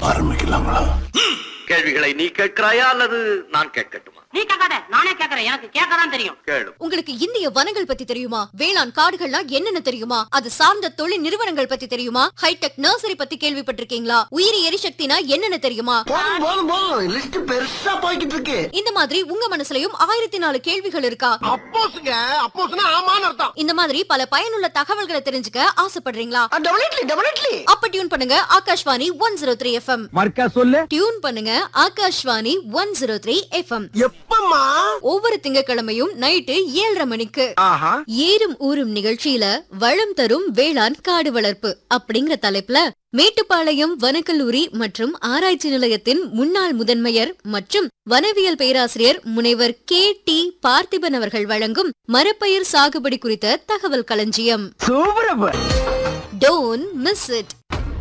ஆரம்பிக்கலாங்களா கேள்விகளை நீ கேட்கிறாயா அல்லது நான் கேட்கட்டுமா நீ கேட்காத நானே கேக்குறேன் எனக்கு கேட்கதான் தெரியும் கேளு உங்களுக்கு இந்திய வனங்கள் பத்தி தெரியுமா வேளாண் காடுகள்லாம் என்னென்ன தெரியுமா அது சார்ந்த தொழில் நிறுவனங்கள் பத்தி தெரியுமா ஹைடெக் நர்சரி பத்தி கேள்விப்பட்டிருக்கீங்களா உயிரி எரிசக்தினா என்னென்ன தெரியுமா போதும் போதும் போதும் லிஸ்ட் பெருசா போய்கிட்டு இருக்கு இந்த மாதிரி உங்க மனசுலயும் ஆயிரத்தி நாலு கேள்விகள் இருக்கா அப்போஸ்ங்க அப்போஸ்னா ஆமான்னு அர்த்தம் இந்த மாதிரி பல பயனுள்ள தகவல்களை தெரிஞ்சுக்க ஆசைப்படுறீங்களா டபுள் இட்லி டபுள் இட்லி அப்ப டியூன் பண்ணுங்க Akashvani one zero three FM மர்க்கா சொல்லு டியூன் பண்ணுங்க Akashvani one zero three FM எப்பம்மா ஒவ்வொரு திங்கட்கிழமையும் நைட்டு ஏழரை மணிக்கு ஆஹா ஏறும் ஊரும் நிகழ்ச்சியில வளம் தரும் வேளாண் காடு வளர்ப்பு அப்படிங்கிற தலைப்புல மேட்டுப்பாளையம் வனக்கல்லூரி மற்றும் ஆராய்ச்சி நிலையத்தின் முன்னாள் முதன்மையர் மற்றும் வனவியல் பேராசிரியர் முனைவர் கே டி பார்த்திபன் அவர்கள் வழங்கும் மரப்பயிர் சாகுபடி குறித்த தகவல் களஞ்சியம் super don't miss it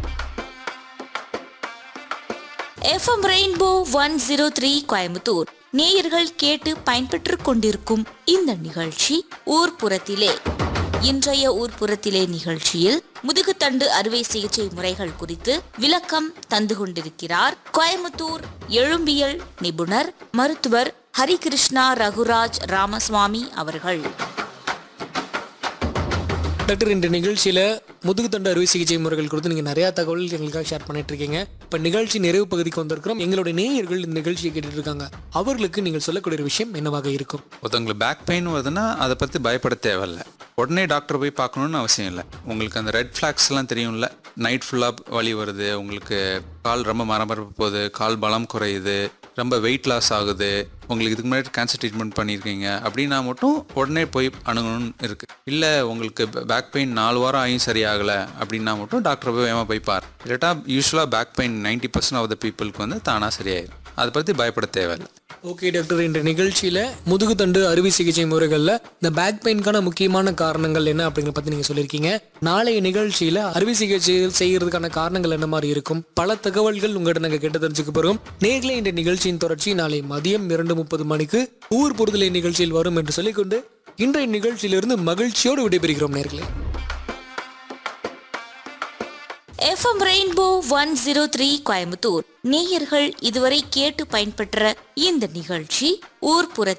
FM rainbow one zero three Coimbatore நேயர்கள் கேட்டு பயன்பெற்றுக் கொண்டிருக்கும் இந்த நிகழ்ச்சி ஊர்ப்புறத்திலே இன்றைய ஊர்ப்புறத்திலே நிகழ்ச்சியில் முதுகுத்தண்டு அறுவை சிகிச்சை முறைகள் குறித்து விளக்கம் தந்து கொண்டிருக்கிறார் கோயம்புத்தூர் எழும்பியல் நிபுணர் மருத்துவர் ஹரிகிருஷ்ணா ரகுராஜ் ராமசுவாமி அவர்கள் டாக்டர் இந்த நிகழ்ச்சியில் முதுகுத்தண்டு அறுவை சிகிச்சை முறைகள் குறித்து நீங்கள் நிறையா தகவல் எங்களுக்காக ஷேர் பண்ணிட்டு இருக்கீங்க இப்போ நிகழ்ச்சி நிறைவு பகுதிக்கு வந்திருக்கிறோம் எங்களுடைய நேயர்கள் இந்த நிகழ்ச்சியை கேட்டுட்டு இருக்காங்க அவர்களுக்கு நீங்கள் சொல்லக்கூடிய ஒரு விஷயம் என்னவாக இருக்கும் ஒருத்தவங்களுக்கு பேக் பெயின் வருதுன்னா அதை பற்றி பயப்பட தேவையில்ல உடனே டாக்டர் போய் பார்க்கணுன்னு அவசியம் இல்லை உங்களுக்கு அந்த ரெட் ஃப்ளாக்ஸ்லாம் தெரியும்ல நைட் ஃபுல்லாக வலி வருது உங்களுக்கு கால் ரொம்ப மரமரப்பு போகுது கால் பலம் குறையுது ரொம்ப வெயிட் லாஸ் ஆகுது உங்களுக்கு இதுக்கு முன்னாடி கேன்சர் ட்ரீட்மெண்ட் பண்ணியிருக்கீங்க அப்படின்னா மட்டும் உடனே போய் அணுகணும்னு இருக்குது இல்லை உங்களுக்கு பேக் பெயின் நாலு வாரம் ஆகியும் சரியாகலை அப்படின்னா மட்டும் டாக்டர் போய் வேகமாக போய் பார் இல்லாட்டா யூஸ்வலாக back pain ninety percent of the பீப்புளுக்கு வந்து தானாக சரியாயிடும் அதை பற்றி பயப்பட தேவையில்லை ஓகே டாக்டர் இந்த நிகழ்ச்சியில் முதுகுத்தண்டு அறுவை சிகிச்சை முறைகளில் இந்த பேக் பெயின்கான முக்கியமான காரணங்கள் என்ன அப்படிங்கிறத பற்றி நீங்கள் சொல்லியிருக்கீங்க நாளைய நிகழ்ச்சியில் அறுவை சிகிச்சை செய்கிறதுக்கான காரணங்கள் என்ன மாதிரி இருக்கும் பல தகவல்கள் உங்கள்கிட்ட நாங்கள் கேட்டு தெரிஞ்சுக்க போகிறோம் நேர்களே இந்த நிகழ்ச்சியின் தொடர்ச்சி நாளை மதியம் இரண்டு முப்பது மணிக்கு ஊர் பொறுதலை நிகழ்ச்சியில் வரும் என்று சொல்லிக்கொண்டு இன்றைய நிகழ்ச்சியிலிருந்து மகிழ்ச்சியோடு விடைபெறுகிறோம் நேர்களே FM rainbow one zero three Coimbatore நேயர்கள் இதுவரை கேட்டு பயன்பெற்ற இந்த நிகழ்ச்சி ஊர்ப்புற